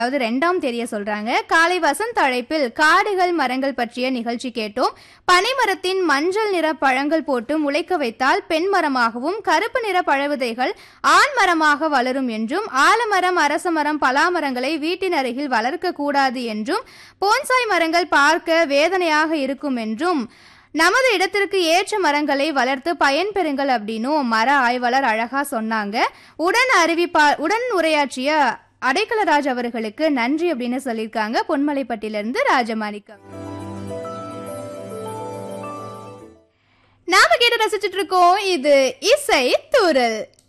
அதாவது ரெண்டாம் தேதிய சொல்றாங்க காலை வசந்த் அழைப்பில் காடுகள் மரங்கள் பற்றிய நிகழ்ச்சி கேட்டோம் பனைமரத்தின் மஞ்சள் நிற பழங்கள் போட்டு முளைக்க வைத்தால் பெண் மரமாகவும் கருப்பு நிற பழவிதைகள் ஆண் மரமாக வளரும் என்றும் ஆலமரம் அரச மரம் பலாமரங்களை வீட்டின் அருகில் வளர்க்க கூடாது என்றும் போன்சாய் மரங்கள் பார்க்க வேதனையாக இருக்கும் என்றும் நமது இடத்திற்கு ஏற்ற மரங்களை வளர்த்து பயன்பெறுங்கள் அப்படின்னும் மர ஆய்வாளர் அழகா சொன்னாங்க உடன் அறிவிப்பா உடன் உரையாற்றிய அடைக்கலராஜ் அவர்களுக்கு நன்றி அப்படின்னு சொல்லியிருக்காங்க பொன்மலைப்பட்டியிலிருந்து ராஜமாணிக்கம் நாம கேட்டு ரசிச்சிட்டு இருக்கோம் இது இசை தூரல்